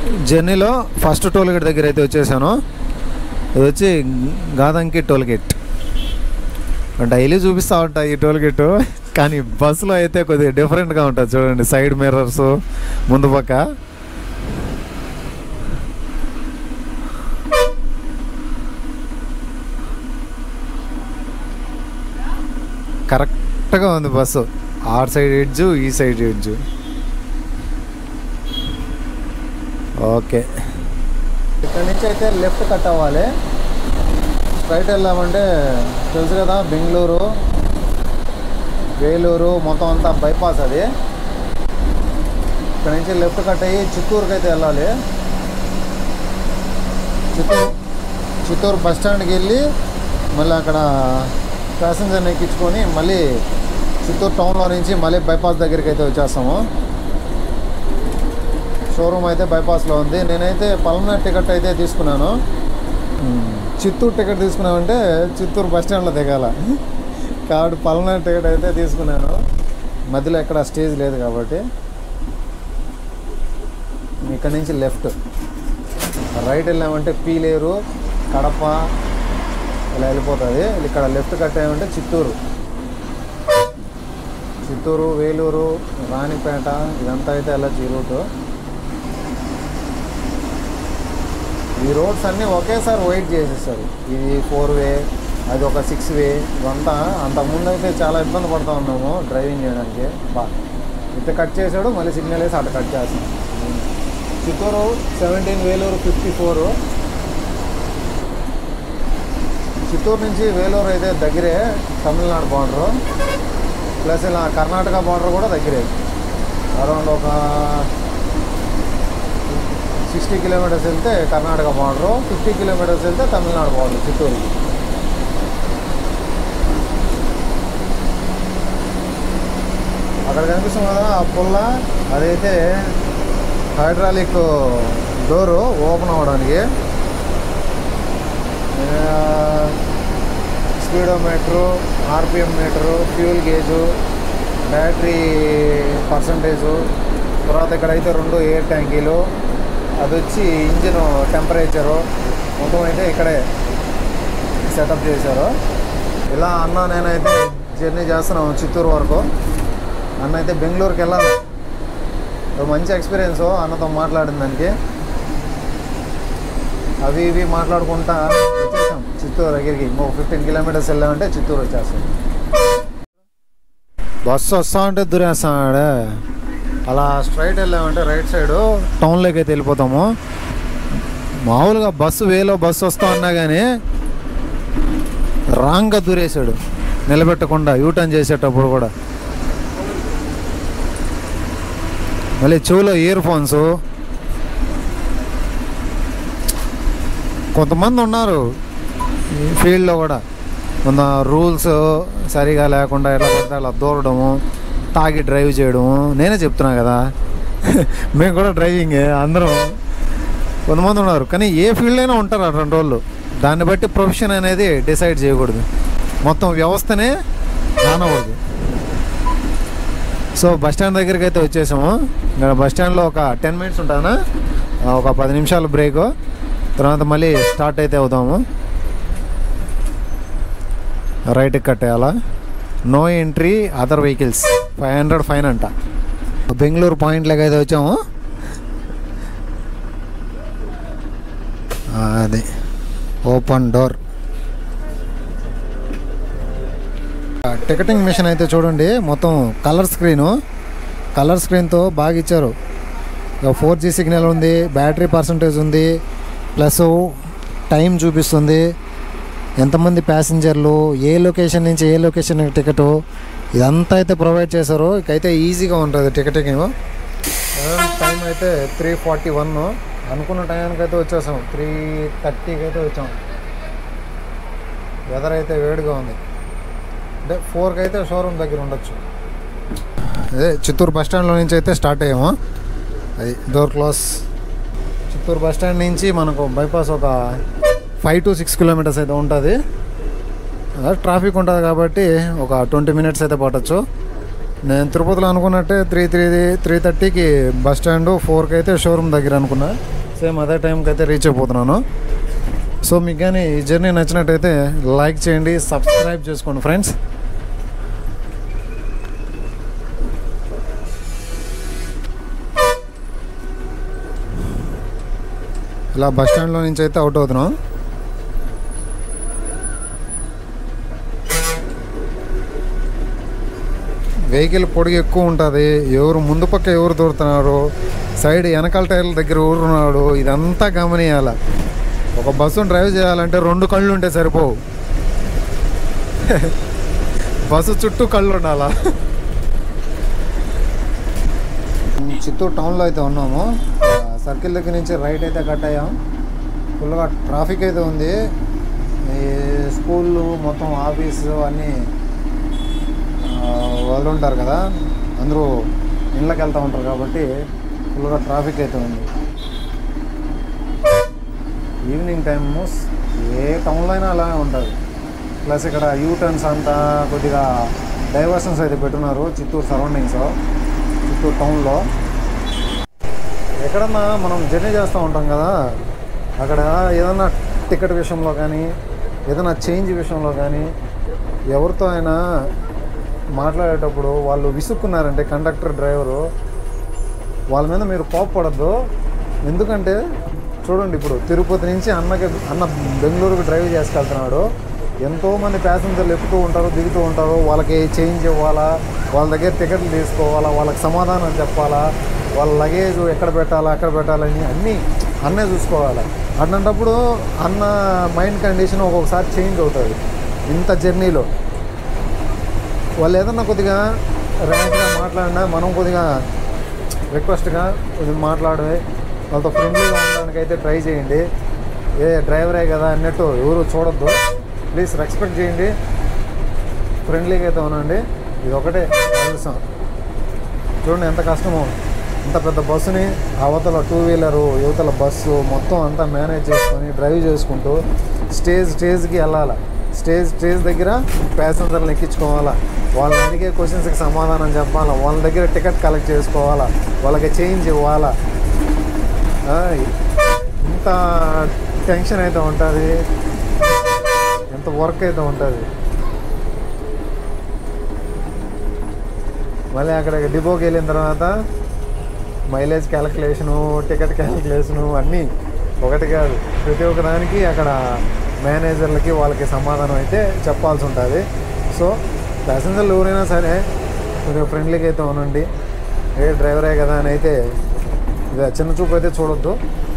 జర్నీలో first toll gate దగ్గర అయితే వచ్చేసాను ఇది వచ్చి గాదంకి టోల్ గేట్ డైలీ చూపిస్తూ ఉంటా ఈ టోల్ గేట్ కానీ బస్సులో అయితే కొద్దిగా డిఫరెంట్గా ఉంటుంది చూడండి సైడ్ మిర్రర్స్ ముందు పక్క కరెక్ట్గా ఉంది బస్సు ఆ సైడ్ ఎడ్జు ఈ సైడ్ ఎడ్జు ఓకే ఇక్కడ నుంచి అయితే లెఫ్ట్ కట్ అవ్వాలి స్ట్రైట్ వెళ్ళామంటే తెలుసు కదా బెంగళూరు వేలూరు మొత్తం అంతా బైపాస్ అది ఇక్కడ నుంచి లెఫ్ట్ కట్ అయ్యి చిత్తూరుకి అయితే వెళ్ళాలి చిత్తూరు చిత్తూరు బస్ స్టాండ్కి వెళ్ళి మళ్ళీ అక్కడ ప్యాసింజర్ని ఎక్కించుకొని మళ్ళీ చిత్తూరు టౌన్లో నుంచి మళ్ళీ బైపాస్ దగ్గరికి అయితే వచ్చేస్తాము షోరూమ్ అయితే బైపాస్లో ఉంది నేనైతే పల్నాడు టికెట్ అయితే తీసుకున్నాను చిత్తూరు టికెట్ తీసుకున్నామంటే చిత్తూరు బస్ స్టాండ్లో దిగాల కాబట్టి పల్నాడు టికెట్ అయితే తీసుకున్నాను మధ్యలో ఎక్కడ స్టేజ్ లేదు కాబట్టి ఇక్కడ నుంచి లెఫ్ట్ రైట్ వెళ్ళామంటే పీలేరు కడప ఇలా వెళ్ళిపోతుంది ఇక్కడ లెఫ్ట్ కట్టామంటే చిత్తూరు చిత్తూరు వేలూరు రాణిపేట ఇదంతా అయితే వెళ్ళచ్చు ఈ రూటు ఈ రోడ్స్ అన్నీ ఒకేసారి వైట్ చేసేసారు ఇది ఫోర్ వే అది ఒక సిక్స్ వే ఇదంతా అంతకుముందు అయితే చాలా ఇబ్బంది పడుతూ ఉన్నాము డ్రైవింగ్ చేయడానికి బా ఇట్లా కట్ చేశాడు మళ్ళీ సిగ్నల్ వేసి అట్లా కట్ చేస్తాం Chittoor seventeen Vellore fifty four Chittoor నుంచి వేలూరు అయితే దగ్గరే తమిళనాడు బార్డరు ప్లస్ ఇలా కర్ణాటక బార్డర్ కూడా దగ్గరే అరౌండ్ ఒక సిక్స్టీ కిలోమీటర్స్ వెళ్తే కర్ణాటక బార్డరు ఫిఫ్టీ కిలోమీటర్స్ వెళ్తే తమిళనాడు బార్డర్ చిత్తూరు అక్కడ కనిపిస్తుంది కదా ఆ పుల్ల అదైతే హైడ్రాలిక్ డోరు ఓపెన్ అవ్వడానికి speedometer RPM meter fuel gauge battery percentage తర్వాత ఇక్కడైతే రెండు ఎయిర్ ట్యాంకీలు అది వచ్చి ఇంజిన్ టెంపరేచరు మొత్తం అయితే ఇక్కడే సెటప్ చేశారు ఇలా అన్న నేనైతే జర్నీ చేస్తున్నాం చిత్తూరు వరకు అన్న అయితే బెంగళూరుకి వెళ్ళాలి ఒక మంచి ఎక్స్పీరియన్స్ అన్నతో మాట్లాడిన దానికి అవి ఇవి మాట్లాడుకుంటా వచ్చేసాం చిత్తూరు దగ్గరికి ఇంకో ఫిఫ్టీన్ కిలోమీటర్స్ వెళ్ళామంటే చిత్తూరు వచ్చేస్తాం బస్సు వస్తా ఉంటే దురేస్తాడు అలా స్ట్రైట్ వెళ్ళామంటే రైట్ సైడ్ టౌన్లోకి అయితే వెళ్ళిపోతాము మామూలుగా బస్సు వేలో బస్సు వస్తా ఉన్నా కానీ రాంగ్గా దూరేశాడు నిలబెట్టకుండా యూటర్న్ చేసేటప్పుడు కూడా మళ్ళీ చెవులో ఇయర్ ఫోన్స్ కొంతమంది ఉన్నారు ఈ ఫీల్డ్లో కూడా కొంత రూల్స్ సరిగా లేకుండా ఎలా పడితే అలా దూరడము తాగి డ్రైవ్ చేయడము నేనే చెప్తున్నా కదా మేము కూడా డ్రైవింగ్ అందరం కొంతమంది ఉన్నారు కానీ ఏ ఫీల్డ్ అయినా ఉంటారు అటువంటి వాళ్ళు దాన్ని బట్టి ప్రొఫెషన్ అనేది డిసైడ్ చేయకూడదు మొత్తం వ్యవస్థనే కానకూడదు సో బస్ స్టాండ్ దగ్గరికి అయితే వచ్చేసాము ఇక్కడ బస్ స్టాండ్లో ఒక టెన్ మినిట్స్ ఉంటానా ఒక పది నిమిషాలు బ్రేక్ తర్వాత మళ్ళీ స్టార్ట్ అయితే అవుతాము రైట్కి కట్టేయాలా no entry other vehicles five hundred fine అంట బెంగళూరు పాయింట్లోకి అయితే వచ్చాము ఆ, అది ఓపెన్ డోర్ టికెటింగ్ మిషన్ అయితే చూడండి మొత్తం కలర్ స్క్రీను కలర్ స్క్రీన్తో బాగా ఇచ్చారు ఫోర్ జీ సిగ్నల్ ఉంది బ్యాటరీ పర్సంటేజ్ ఉంది ప్లస్ టైం చూపిస్తుంది ఎంతమంది ప్యాసింజర్లు ఏ లొకేషన్ నుంచి ఏ లొకేషన్ టికెట్ ఇదంతా అయితే ప్రొవైడ్ చేశారు ఇకైతే ఈజీగా ఉంటుంది టికెటింగ్ టైం అయితే త్రీ ఫార్టీ వన్ అనుకున్న టైంకి అయితే వచ్చేసాం త్రీ థర్టీకి అయితే వచ్చాం వెదర్ అయితే వేడిగా ఉంది అంటే ఫోర్కి అయితే షోరూమ్ దగ్గర ఉండొచ్చు అదే చిత్తూరు బస్ స్టాండ్లో నుంచి అయితే స్టార్ట్ అయ్యాము అది door close Chittoor bus stand నుంచి మనకు బైపాస్ ఒక ఫైవ్ టు సిక్స్ కిలోమీటర్స్ అయితే ఉంటుంది అదే ట్రాఫిక్ ఉంటుంది కాబట్టి ఒక ట్వంటీ మినిట్స్ అయితే పట్టచ్చు నేను తిరుపతిలో అనుకున్నట్టే త్రీ త్రీ త్రీ థర్టీకి బస్ స్టాండ్ ఫోర్కి అయితే షోరూమ్ దగ్గర అనుకున్నా సేమ్ అదే టైంకి అయితే రీచ్ అయిపోతున్నాను సో మీకు కానీ ఈ జర్నీ నచ్చినట్టయితే లైక్ చేయండి సబ్స్క్రైబ్ చేసుకోండి ఫ్రెండ్స్ ఇలా బస్ స్టాండ్లో నుంచి అయితే అవుట్ అవుతున్నాం వెహికల్ పొడిగి ఎక్కువ ఉంటుంది ఎవరు ముందు పక్క ఎవరు దూరుతున్నారు సైడ్ వెనకాల టైర్ల దగ్గర ఎవరు ఉన్నాడు ఇదంతా గమనియాల ఒక బస్సును డ్రైవ్ చేయాలంటే రెండు కళ్ళు ఉంటే సరిపోవు బస్సు చుట్టూ కళ్ళు ఉండాలా చిత్తూరు టౌన్లో అయితే ఉన్నాము సర్కిల్ దగ్గర నుంచి రైట్ అయితే కట్ అయ్యాం ఫుల్గా ట్రాఫిక్ అయితే ఉంది ఈ స్కూళ్ళు మొత్తం ఆఫీసు అన్నీ వాళ్ళు ఉంటారు కదా అందరూ ఇళ్ళకి వెళ్తూ ఉంటారు కాబట్టి ఫుల్గా ట్రాఫిక్ అయితే ఉంది ఈవినింగ్ టైమ్ ఏ టౌన్లో అయినా అలానే ఉంటుంది ప్లస్ ఇక్కడ యూ టర్న్స్ అంతా కొద్దిగా డైవర్షన్స్ అయితే పెట్టున్నారు చిత్తూరు సరౌండింగ్స్ చిత్తూరు టౌన్లో ఎక్కడన్నా మనం జర్నీ చేస్తూ ఉంటాం కదా అక్కడ ఏదన్నా టికెట్ విషయంలో కానీ ఏదైనా చేంజ్ విషయంలో కానీ ఎవరితో అయినా మాట్లాడేటప్పుడు వాళ్ళు విసుక్కున్నారంటే కండక్టర్ డ్రైవరు వాళ్ళ మీద మీరు కోపపడద్దు ఎందుకంటే చూడండి ఇప్పుడు తిరుపతి నుంచి అన్నకి అన్న బెంగళూరుకి డ్రైవ్ చేసుకెళ్తున్నాడు ఎంతోమంది ప్యాసింజర్లు ఎక్కుతూ ఉంటారు దిగుతూ ఉంటారు వాళ్ళకి చేంజ్ ఇవ్వాలా వాళ్ళ దగ్గర టికెట్లు తీసుకోవాలా వాళ్ళకి సమాధానం చెప్పాలా వాళ్ళ లగేజ్ ఎక్కడ పెట్టాలా ఎక్కడ పెట్టాలని అన్నీ అన్నే చూసుకోవాలి అట్లాంటప్పుడు అన్న మైండ్ కండిషన్ ఒక్కొక్కసారి చేంజ్ అవుతుంది ఇంత జర్నీలో వాళ్ళు ఏదన్నా కొద్దిగా ర్యాక్గా మాట్లాడినా మనం కొద్దిగా రిక్వెస్ట్గా కొద్దిగా మాట్లాడే వాళ్ళతో ఫ్రెండ్లీగా ఉండడానికి అయితే ట్రై చేయండి ఏ డ్రైవరే కదా అన్నట్టు ఎవరు చూడొద్దు ప్లీజ్ రెస్పెక్ట్ చేయండి ఫ్రెండ్లీగా అయితే ఉండండి ఇది ఒకటే అవసరం చూడండి ఎంత కష్టమో ఇంత పెద్ద బస్సుని అవతల టూ వీలరు యువతల బస్సు మొత్తం అంతా మేనేజ్ చేసుకొని డ్రైవ్ చేసుకుంటూ స్టేజ్ స్టేజ్కి వెళ్ళాలి స్టేజ్ స్టేజ్ దగ్గర ప్యాసింజర్లు ఎక్కించుకోవాలా వాళ్ళని అడిగే క్వశ్చన్స్కి సమాధానం చెప్పాలా వాళ్ళ దగ్గర టికెట్ కలెక్ట్ చేసుకోవాలా వాళ్ళకి చేంజ్ ఇవ్వాలా ఆ, ఇంత టెన్షన్ అయితే ఉంటుంది ఎంత వర్క్ అయితే ఉంటుంది మళ్ళీ అక్కడ డిపోకి వెళ్ళిన తర్వాత మైలేజ్ క్యాలిక్యులేషను టికెట్ క్యాలిక్యులేషను అన్నీ ఒకటి కాదు ప్రతి ఒక్క దానికి అక్కడ మేనేజర్లకి వాళ్ళకి సమాధానం అయితే చెప్పాల్సి ఉంటుంది సో ప్యాసింజర్లు ఎవరైనా సరే కొంచెం ఫ్రెండ్లీగా అయితే ఉండండి ఏ డ్రైవరే కదా అని అయితే ఇక చిన్న చూపు అయితే చూడొద్దు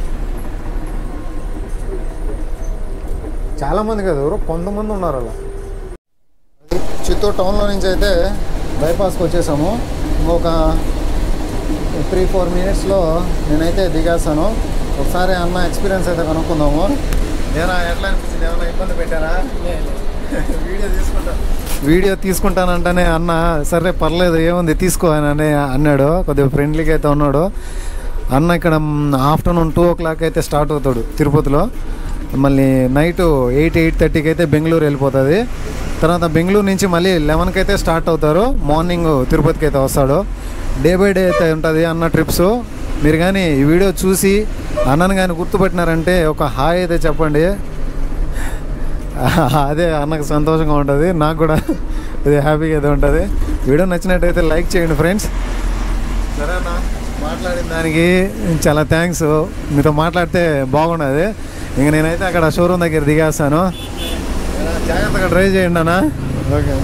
చాలామంది కదా ఎవరు కొంతమంది ఉన్నారు అలా చిత్తూరు టౌన్లో నుంచి అయితే బైపాస్కి వచ్చేసాము ఇంకొక త్రీ ఫోర్ మినిట్స్లో నేనైతే దిగేస్తాను ఒకసారి అన్న ఎక్స్పీరియన్స్ అయితే కనుక్కుందాము ఏనా ఎట్లా అనిపించింది ఏమైనా ఇబ్బంది పెట్టారా వీడియో తీసుకుంటా వీడియో తీసుకుంటానంటేనే అన్న సరే పర్లేదు ఏముంది తీసుకో అని అని అన్నాడు కొద్దిగా ఫ్రెండ్లీగా అయితే ఉన్నాడు అన్న ఇక్కడ ఆఫ్టర్నూన్ టూ ఓ క్లాక్ అయితే స్టార్ట్ అవుతాడు తిరుపతిలో మళ్ళీ నైట్ ఎయిట్ ఎయిట్ థర్టీకి అయితే బెంగళూరు వెళ్ళిపోతుంది తర్వాత బెంగళూరు నుంచి మళ్ళీ లెవెన్కి అయితే స్టార్ట్ అవుతారు మార్నింగ్ తిరుపతికి అయితే వస్తాడు డే బై డే అయితే ఉంటుంది అన్న ట్రిప్స్ మీరు కానీ ఈ వీడియో చూసి అన్నను కానీ గుర్తుపెట్టినారంటే ఒక హాయ్ అయితే చెప్పండి అదే అన్నకు సంతోషంగా ఉంటుంది నాకు కూడా ఇది హ్యాపీగా అయితే ఉంటుంది వీడియో నచ్చినట్టయితే లైక్ చేయండి ఫ్రెండ్స్ సరే అన్న మాట్లాడిన దానికి చాలా థ్యాంక్స్ మీతో మాట్లాడితే బాగున్నది ఇంక నేనైతే అక్కడ షోరూమ్ దగ్గర దిగేస్తాను జాగ్రత్తగా డ్రైవ్ చేయండి అన్న ఓకే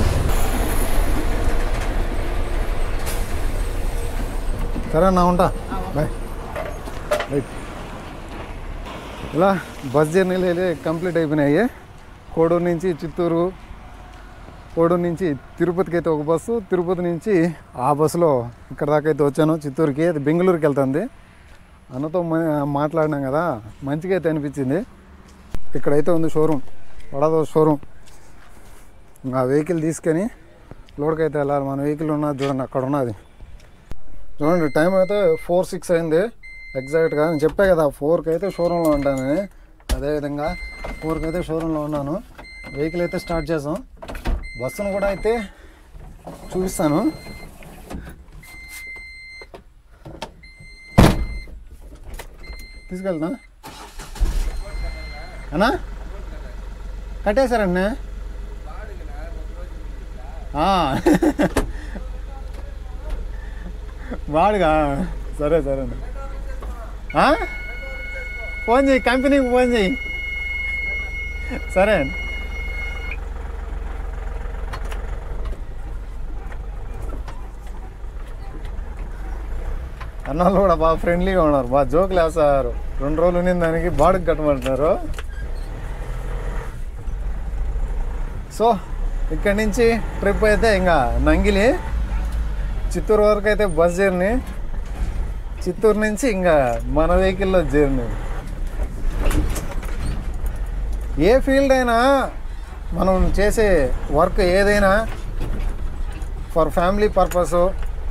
సరే అన్న ఉంటా బాయ్ రైట్ ఇలా బస్ జర్నీలు అయితే కంప్లీట్ అయిపోయినాయి కోడూరు నుంచి చిత్తూరు కోడూరు నుంచి తిరుపతికి అయితే ఒక బస్సు తిరుపతి నుంచి ఆ బస్సులో ఇక్కడ దాకా అయితే వచ్చాను చిత్తూరుకి అది బెంగళూరుకి వెళ్తుంది అన్నతో మా- మాట్లాడినాం కదా మంచిగా అయితే అనిపించింది ఇక్కడైతే ఉంది షోరూమ్ వడదో షోరూమ్ ఆ వెహికల్ తీసుకొని లోడ్కి అయితే వెళ్ళాలి మన వెహికల్ ఉన్నది చూడండి అక్కడ ఉన్నది చూడండి టైం అయితే ఫోర్ సిక్స్ అయింది ఎగ్జాక్ట్గా నేను చెప్పా కదా ఫోర్కి అయితే షోరూంలో ఉంటానని అదేవిధంగా ఫోర్కి అయితే షోరూంలో ఉన్నాను వెహికల్ అయితే స్టార్ట్ చేసాం బస్సును కూడా అయితే చూపిస్తాను తీసుకెళ్తున్నా అన్నా కట్టేశారన్నా ఆ. వాడుగా సరే సరే అన్న. ఆ? ఫోన్ చేయి కంపెనీకి ఫోన్ చేయి సరే అన్న. అన్నోళ్ళు కూడా బాగా ఫ్రెండ్లీగా ఉన్నారు బాగా జోకులు వేస్తారు రెండు రోజులు ఉన్న దానికి బాడుకు కట్టమంటున్నారు సో ఇక్కడి నుంచి ట్రిప్ అయితే ఇంకా నంగిలి చిత్తూరు వరకు అయితే బస్ జర్నీ చిత్తూరు నుంచి ఇంకా మన వెహికల్లో జర్నీ ఏ ఫీల్డ్ అయినా మనం చేసే వర్క్ ఏదైనా ఫర్ ఫ్యామిలీ పర్పస్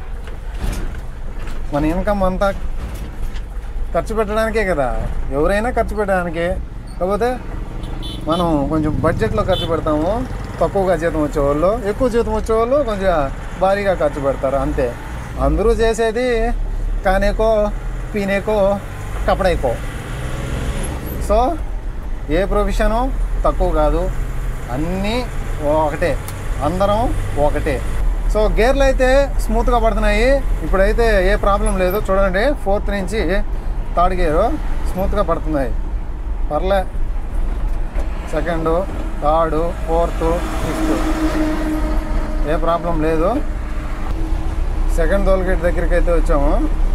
మన ఇన్కమ్ అంతా ఖర్చు పెట్టడానికే కదా ఎవరైనా ఖర్చు పెట్టడానికే కాకపోతే మనం కొంచెం బడ్జెట్లో ఖర్చు పెడతాము తక్కువగా జీతం వచ్చేవాళ్ళు ఎక్కువ జీతం వచ్చేవాళ్ళు కొంచెం భారీగా ఖర్చు పెడతారు అంతే అందరూ చేసేది కానేకో పీనేకో కపడేకో సో ఏ ప్రొఫెషను తక్కువ కాదు అన్నీ ఒకటే అందరం ఒకటే సో గేర్లు అయితే స్మూత్గా పడుతున్నాయి ఇప్పుడైతే ఏ ప్రాబ్లం లేదు చూడండి ఫోర్త్ నుంచి థర్డ్ గేరు స్మూత్గా పడుతున్నాయి పర్లే సెకండు థర్డు ఫోర్త్ ఫిఫ్త్ ఏ ప్రాబ్లం లేదు సెకండ్ టోల్గేట్ దగ్గరికి అయితే వచ్చాము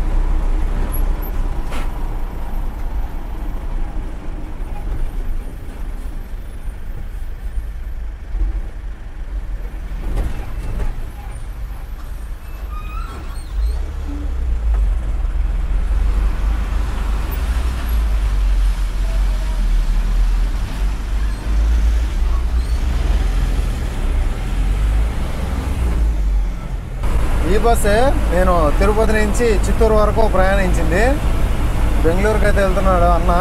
ఈ బస్సే నేను తిరుపతి నుంచి చిత్తూరు వరకు ప్రయాణించింది బెంగళూరుకి అయితే వెళ్తున్నాడు అన్న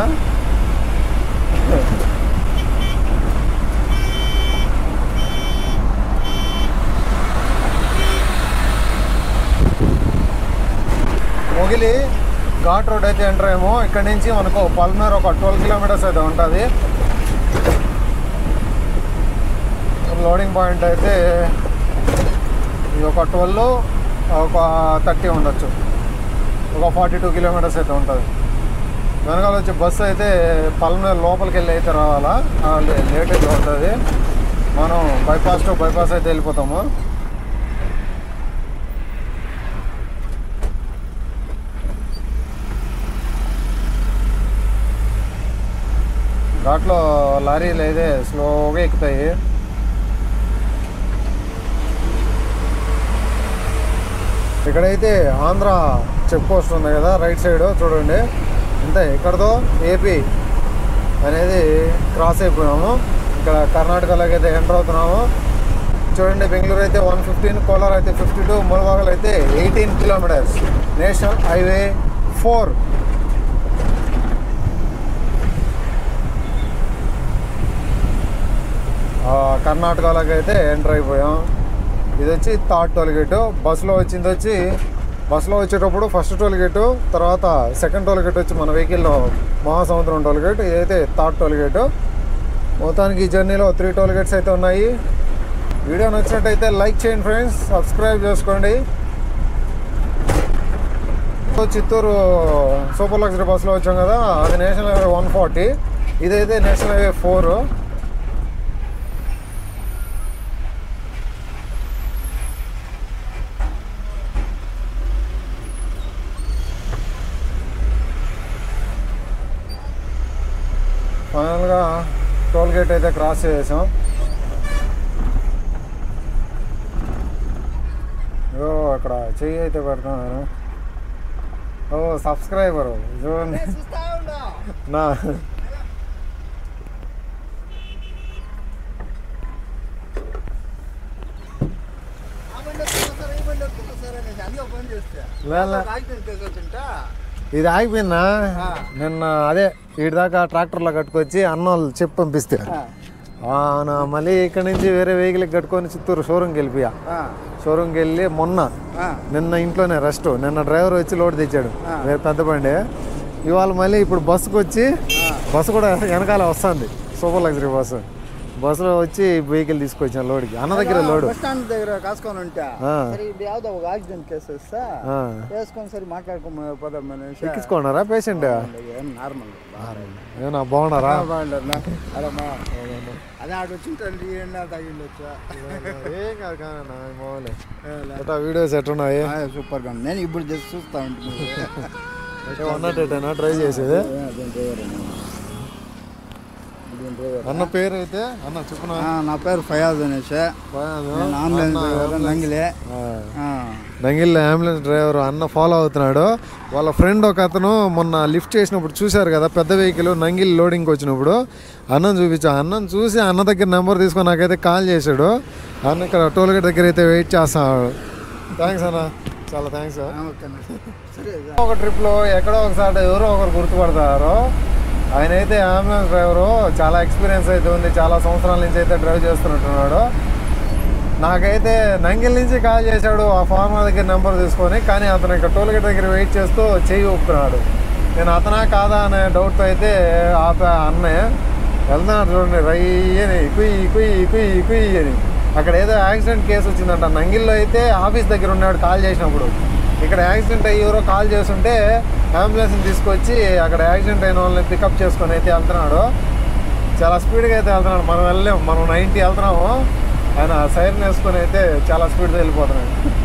మొగిలి ఘాట్ రోడ్ అయితే ఎంటర్ ఏమో ఇక్కడ నుంచి మనకు పల్మర్ ఒక ట్వెల్వ్ కిలోమీటర్స్ అయితే ఉంటుంది లోడింగ్ పాయింట్ అయితే ఇది ఒక ట్వెల్వ్ ఒక థర్టీ ఉండొచ్చు ఒక ఫార్టీ టూ కిలోమీటర్స్ అయితే ఉంటుంది వెనకాల వచ్చే బస్సు అయితే పల్మేర్ లోపలికి వెళ్ళి అయితే రావాలా ఆ, లే- లేట్ అయితే ఉంటుంది మనం బైపాస్ టు బైపాస్ అయితే వెళ్ళిపోతాము ఘాట్లో లారీలు అయితే స్లోగా ఎక్కుతాయి ఇక్కడైతే ఆంధ్ర చెక్ పోస్ట్ ఉంది కదా రైట్ సైడ్ చూడండి అంతే ఇక్కడతో ఏపీ అనేది క్రాస్ అయిపోయాము ఇక్కడ కర్ణాటకలోకి అయితే ఎంటర్ అవుతున్నాము చూడండి బెంగళూరు అయితే వన్ ఫిఫ్టీన్ కోలార్ అయితే ఫిఫ్టీ టూ ములబాగల్ అయితే eighteen kilometres national highway four కర్ణాటకలోకి అయితే ఎంటర్ అయిపోయాం ఇది వచ్చి థర్డ్ టోల్ గేట్ బస్సులో వచ్చింది వచ్చి బస్సులో వచ్చేటప్పుడు ఫస్ట్ టోల్ గేట్ తర్వాత సెకండ్ టోల్ గేట్ వచ్చి మన వెహికల్లో మహాసముద్రం టోల్ గేట్ ఇదైతే థర్డ్ టోల్ గేట్ మొత్తానికి ఈ జర్నీలో త్రీ టోల్ గేట్స్ అయితే ఉన్నాయి వీడియో నచ్చినట్టయితే లైక్ చేయండి ఫ్రెండ్స్ సబ్స్క్రైబ్ చేసుకోండి చిత్తూరు సూపర్ లగ్జరీ బస్సులో వచ్చాం కదా అది నేషనల్ హైవే వన్ ఫార్టీ ఇదైతే నేషనల్ హైవే ఫోర్ ఫైనల్గా టోల్ గేట్ అయితే క్రాస్ చేసాం ఓ అక్కడ చెయ్యి అయితే పెడుతున్నాను ఓ సబ్స్క్రైబర్ చూడండి నా లే, లే. ఇది ఆగిపోయిందా నిన్న అదే ఈడి దాకా ట్రాక్టర్లో కట్టుకొచ్చి అన్నోళ్ళు చెప్పి పంపిస్తే ఆ, నా మళ్ళీ ఇక్కడ నుంచి వేరే వెహికల్ కట్టుకొని చిత్తూరు షోరూమ్కి వెళ్ళిపోయా షోరూమ్కి వెళ్ళి మొన్న నిన్న ఇంట్లోనే రెస్ట్ నిన్న డ్రైవర్ వచ్చి లోడ్ తెచ్చాడు వేరే పెద్ద బండి ఇవాళ మళ్ళీ ఇప్పుడు బస్సుకు వచ్చి బస్సు కూడా వెనకాల వస్తుంది సూపర్ లగ్జరీ బస్సు బస్సులో వచ్చి వెహికల్ తీసుకొచ్చాను లోడ్కి అన్న దగ్గర లోడు బస్ స్టాండ్ దగ్గర కాసుకొని ఉంటా ఆ. సరే ఇప్పుడు యాವ್ದೋ ఒక యాక్సిడెంట్ కేసు వస్తా ఆ. వేసుకొని సరే మాట్లాడుకో పోదాం మనిషి ఎక్కించుకున్నారా పేషెంట్ ఏం నార్మల్ ఏమన్నా బాగున్నారా అదే ఆడు వచ్చింటండి ఎండా తగిలిండొచ్చు ఏం కాదు కానీ మామూలే ఎట్లా వీడియోస్ ఎట్టున్నాయి సూపర్ గా ఉంది. నేను ఇప్పుడు జస్ట్ చూస్తా ఉంటుంది ఉన్నట్టేనా ట్రై చేసేది అన్న పేరు అయితే అన్న చెప్పునా నా పేరు ఫయాజ్ అనేసి నేను ఆంబులెన్స్ డ్రైవర్ నంగిలే ఆ. నంగిల్ అంబులెన్స్ డ్రైవర్ అన్న ఫాలో అవుతున్నాడు వాళ్ళ ఫ్రెండ్ ఒక అతను మొన్న లిఫ్ట్ చేసినప్పుడు చూశారు కదా పెద్ద వెహికల్ నంగిల్ లోడింగ్కి వచ్చినప్పుడు అన్నం చూపించా అన్నం చూసి అన్న దగ్గర నెంబర్ తీసుకొని నాకైతే కాల్ చేశాడు అన్న ఇక్కడ టోల్ గేట్ దగ్గర అయితే వెయిట్ చేస్తున్నాడు థ్యాంక్స్ అన్న చాలా థ్యాంక్స్ ఆ, ఓకేనా. సరే ఒక ట్రిప్లో ఎక్కడో ఒకసారి ఎవరో ఒకరు గుర్తుపడతారు ఆయన అయితే అంబులెన్స్ డ్రైవరు చాలా ఎక్స్పీరియన్స్ అయితే ఉంది చాలా సంవత్సరాల నుంచి అయితే డ్రైవ్ చేస్తున్నట్టున్నాడు నాకైతే నంగిల్ నుంచి కాల్ చేశాడు ఆ ఫార్మర్ దగ్గర నెంబర్ తీసుకొని కానీ అతను ఇక్కడ టోల్ గేట్ దగ్గర వెయిట్ చేస్తూ చేయి ఊపుతున్నాడు నేను అతనా కాదా అనే డౌట్తో అయితే ఆపా అన్నయ్య వెళ్తున్నాడు చూడండి రయ్యని కుయ్ కుయ్ కుయ్ కుయ్ అని అక్కడ ఏదో యాక్సిడెంట్ కేసు వచ్చిందంట నంగిల్లో అయితే ఆఫీస్ దగ్గర ఉన్నాడు కాల్ చేసినప్పుడు ఇక్కడ యాక్సిడెంట్ అయ్యి ఎవరో కాల్ చేస్తుంటే అంబులెన్స్ని తీసుకొచ్చి అక్కడ యాక్సిడెంట్ అయిన వాళ్ళని పికప్ చేసుకొని అయితే వెళ్తున్నాడు చాలా స్పీడ్గా అయితే వెళ్తున్నాడు మనం వెళ్ళలేము మనం నైంటీ వెళ్తున్నాము ఆయన సైరన్ వేసుకొని అయితే చాలా స్పీడ్గా వెళ్ళిపోతున్నాడు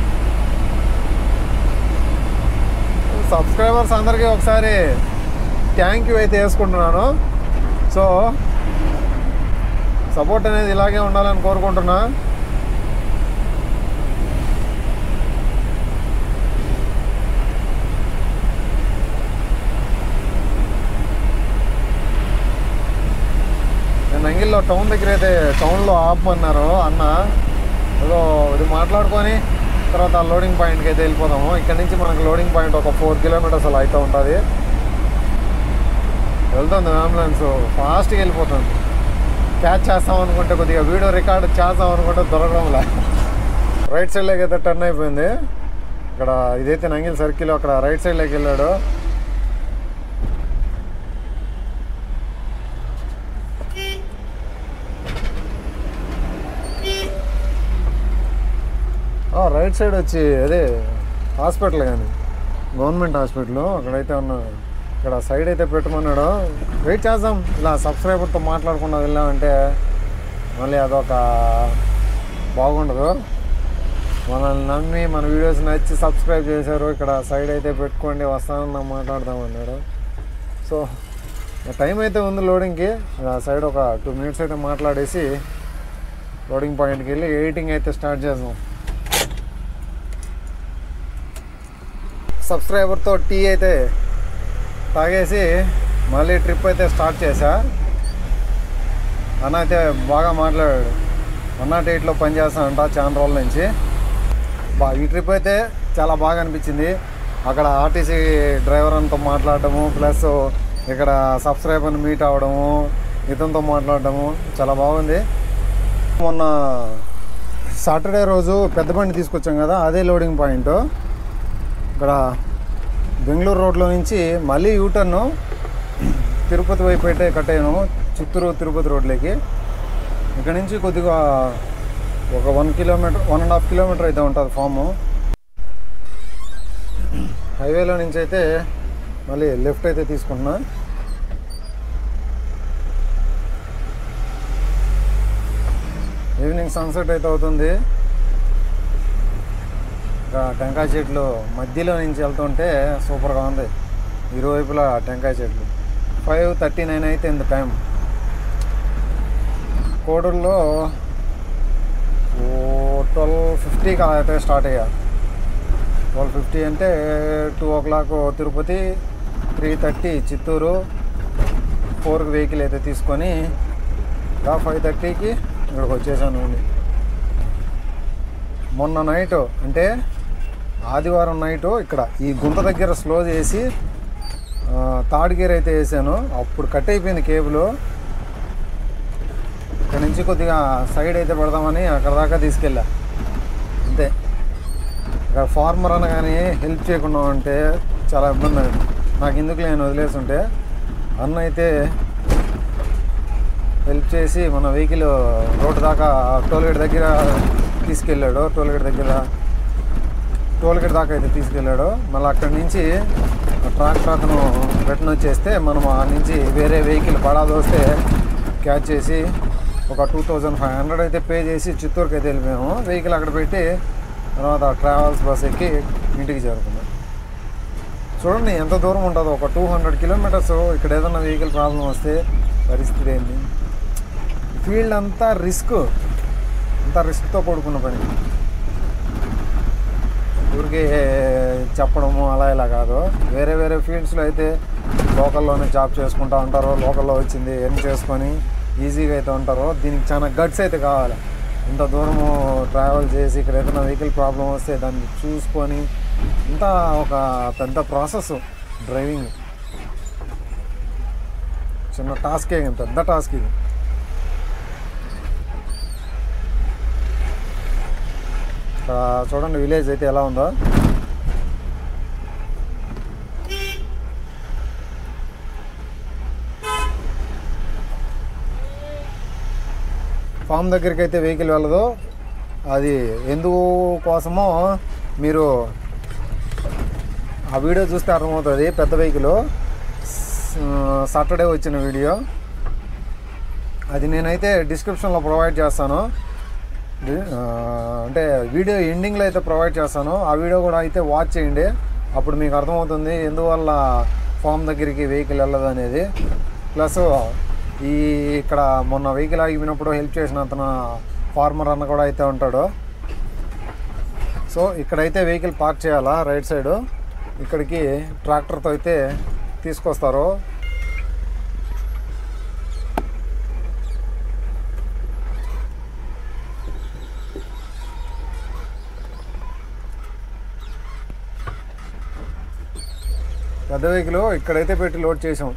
సబ్స్క్రైబర్స్ అందరికీ ఒకసారి థ్యాంక్ యూ అయితే వేసుకుంటున్నాను సో సపోర్ట్ అనేది ఇలాగే ఉండాలని కోరుకుంటున్నా నేను నంగిల్లో టౌన్ దగ్గర అయితే టౌన్లో ఆపమన్నారు అన్న ఏదో ఇది మాట్లాడుకొని తర్వాత లోడింగ్ పాయింట్కి అయితే వెళ్ళిపోదాము ఇక్కడ నుంచి మనకు లోడింగ్ పాయింట్ ఒక ఫోర్ కిలోమీటర్స్ అలా అయితే ఉంటుంది వెళ్తుంది అంబులెన్స్ ఫాస్ట్గా వెళ్ళిపోతుంది క్యాచ్ చేస్తాం అనుకుంటే కొద్దిగా వీడియో రికార్డ్ చేద్దాం అనుకుంటే దొరకడంలా రైట్ సైడ్లోకి అయితే టర్న్ అయిపోయింది ఇక్కడ ఇదైతే నంగిల్ సర్కిల్ అక్కడ రైట్ సైడ్లోకి వెళ్ళాడు ఆ, రైట్ సైడ్ వచ్చి అదే హాస్పిటల్ కానీ గవర్నమెంట్ హాస్పిటల్ అక్కడైతే ఉన్నా ఇక్కడ సైడ్ అయితే పెట్టమన్నాడు వెయిట్ చేద్దాం ఇలా సబ్స్క్రైబర్తో మాట్లాడకుండా వెళ్ళామంటే మళ్ళీ అదొక బాగుండదు మనల్ని నమ్మి మన వీడియోస్ నచ్చి సబ్స్క్రైబ్ చేశారు ఇక్కడ సైడ్ అయితే పెట్టుకోండి వస్తానని మాట్లాడదాం అన్నాడు సో టైం అయితే ఉంది లోడింగ్కి ఆ సైడ్ ఒక టూ మినిట్స్ అయితే మాట్లాడేసి లోడింగ్ పాయింట్కి వెళ్ళి ఎడిటింగ్ అయితే స్టార్ట్ చేద్దాం సబ్స్క్రైబర్తో టీ అయితే తాగేసి మళ్ళీ ట్రిప్ అయితే స్టార్ట్ చేశా అన్న అయితే బాగా మాట్లాడాడు వన్ నాట్ ఎయిట్లో పనిచేస్తానంట చాలా రోజుల నుంచి బా ఈ ట్రిప్ అయితే చాలా బాగా అనిపించింది అక్కడ ఆర్టీసీ డ్రైవర్ అంతా మాట్లాడటము ప్లస్ ఇక్కడ సబ్స్క్రైబర్ని మీట్ అవ్వడము ఇతనితో మాట్లాడటము చాలా బాగుంది మొన్న సాటర్డే రోజు పెద్ద బండి తీసుకొచ్చాం కదా అదే లోడింగ్ పాయింట్ ఇక్కడ బెంగళూరు రోడ్లో నుంచి మళ్ళీ యూటర్ను తిరుపతి వైపు అయితే కట్టాను చిత్తూరు తిరుపతి రోడ్లోకి ఇక్కడ నుంచి కొద్దిగా ఒక one kilometre one and half kilometre అయితే ఉంటుంది ఫాము హైవేలో నుంచి అయితే మళ్ళీ లెఫ్ట్ అయితే తీసుకుంటున్నా ఈవినింగ్ సన్సెట్ అయితే అవుతుంది ఇంకా టెంకాయ చెట్లు మధ్యలో నుంచి వెళ్తుంటే సూపర్గా ఉంది ఇరువైపులా టెంకాయ చెట్లు ఫైవ్ థర్టీ నైన్ అయితే ఇంత టైం కోడూరులో ట్వెల్వ్ ఫిఫ్టీకి అలా అయితే స్టార్ట్ అయ్యా ట్వెల్వ్ ఫిఫ్టీ అంటే two o'clock Tirupati three thirty Chittoor ఫోర్కి వెహికల్ అయితే తీసుకొని ఇంకా ఫైవ్ థర్టీకి ఇక్కడికి వచ్చేసాను మొన్న నైట్ అంటే ఆదివారం నైట్ ఇక్కడ ఈ గుంత దగ్గర స్లో చేసి ఆ, థర్డ్ గేర్ అయితే వేసాను అప్పుడు కట్ అయిపోయింది కేబుల్ ఇక్కడ నుంచి కొద్దిగా సైడ్ అయితే పెడదామని అక్కడ దాకా తీసుకెళ్ళా అంతే ఇక్కడ ఫార్మర్ అనగానే హెల్ప్ చేయకుండా ఉంటే చాలా ఇబ్బంది అయింది నాకు ఎందుకు నేను వదిలేసి ఉంటే అన్న అయితే హెల్ప్ చేసి మన వెహికల్ రోడ్డు దాకా టోల్గేట్ దగ్గర తీసుకెళ్ళాడు టోల్గేట్ దగ్గర టోల్గేట్ దాకా అయితే తీసుకెళ్ళాడు మళ్ళీ అక్కడి నుంచి ట్రాక్టర్ అతను రిటర్న్ వచ్చేస్తే మనం ఆ నుంచి వేరే వెహికల్ పడాదోస్తే క్యాచ్ చేసి ఒక టూ థౌజండ్ ఫైవ్ హండ్రెడ్ అయితే పే చేసి చిత్తూరుకి అయితే వెళ్ళిపోయాము వెహికల్ అక్కడ పెట్టి తర్వాత ట్రావెల్స్ బస్ ఎక్కి ఇంటికి చేరుకున్నాం చూడండి ఎంత దూరం ఉంటుందో ఒక టూ హండ్రెడ్ కిలోమీటర్స్ ఇక్కడ ఏదైనా వెహికల్ ప్రాబ్లం వస్తే పరిస్థితి ఏంది ఫీల్డ్ అంతా రిస్క్ అంతా రిస్క్తో కూడుకున్న పని ఊరికే చెప్పడము అలా ఇలా కాదు వేరే వేరే ఫీల్డ్స్లో అయితే లోకల్లోనే జాబ్ చేసుకుంటా ఉంటారు లోకల్లో వచ్చింది ఎర్న్ చేసుకొని ఈజీగా అయితే ఉంటారు దీనికి చాలా గట్స్ అయితే కావాలి ఇంత దూరము ట్రావెల్ చేసి ఇక్కడ ఏదైనా వెహికల్ ప్రాబ్లం వస్తే దాన్ని చూసుకొని ఇంత ఒక పెద్ద ప్రాసెస్ డ్రైవింగ్ చిన్న టాస్కే పెద్ద టాస్క్ ఇది ఇక్కడ చూడండి విలేజ్ అయితే ఎలా ఉందో ఫామ్ దగ్గరికి అయితే వెహికల్ వెళ్ళదు అది ఎందుకు కోసమో మీరు ఆ వీడియో చూస్తే అర్థమవుతుంది పెద్ద వెహికల్ సాటర్డే వచ్చిన వీడియో అది నేనైతే డిస్క్రిప్షన్లో ప్రొవైడ్ చేస్తాను డి- ఆ, అంటే వీడియో ఎండింగ్లో అయితే ప్రొవైడ్ చేస్తాను ఆ వీడియో కూడా అయితే వాచ్ చేయండి అప్పుడు మీకు అర్థమవుతుంది ఎందువల్ల ఫామ్ దగ్గరికి వెహికల్ వెళ్ళదు అనేది ప్లస్ ఈ ఇక్కడ మొన్న వెహికల్ ఆగిపోయినప్పుడు హెల్ప్ చేసిన అతను ఫార్మర్ అన్న కూడా అయితే ఉంటాడు సో ఇక్కడైతే వెహికల్ పార్క్ చేయాలా రైట్ సైడ్ ఇక్కడికి ట్రాక్టర్తో అయితే తీసుకొస్తారు పెద్ద వెహికల్ ఇక్కడైతే పెట్టి లోడ్ చేసాం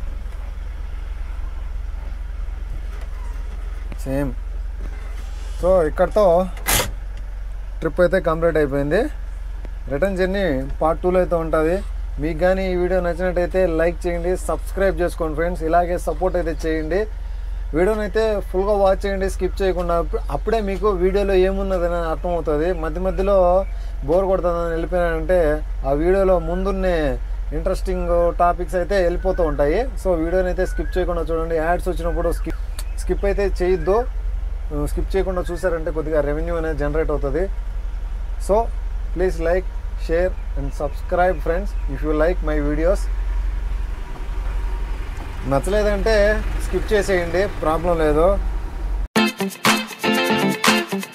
సేమ్ సో ఇక్కడతో ట్రిప్ అయితే కంప్లీట్ అయిపోయింది రిటర్న్ జర్నీ పార్ట్ టూలో అయితే ఉంటుంది మీకు కానీ ఈ వీడియో నచ్చినట్టయితే లైక్ చేయండి సబ్స్క్రైబ్ చేసుకోండి ఫ్రెండ్స్ ఇలాగే సపోర్ట్ అయితే చేయండి వీడియోని అయితే ఫుల్గా వాచ్ చేయండి స్కిప్ చేయకుండా అప్పు- అప్పుడే మీకు వీడియోలో ఏమున్నదని అర్థమవుతుంది మధ్య మధ్యలో బోర్ కొడుతుందని వెళ్ళిపోయానంటే ఆ వీడియోలో ముందున్నే ఇంట్రెస్టింగ్ టాపిక్స్ అయితే వెళ్ళిపోతూ ఉంటాయి సో వీడియోని అయితే స్కిప్ చేయకుండా చూడండి యాడ్స్ వచ్చినప్పుడు స్కిప్ స్కిప్ అయితే చేయొద్దు స్కిప్ చేయకుండా చూసారంటే కొద్దిగా రెవెన్యూ అనేది జనరేట్ అవుతుంది so please like share and subscribe friends if you like my videos నచ్చలేదంటే స్కిప్ చేసేయండి ప్రాబ్లం లేదు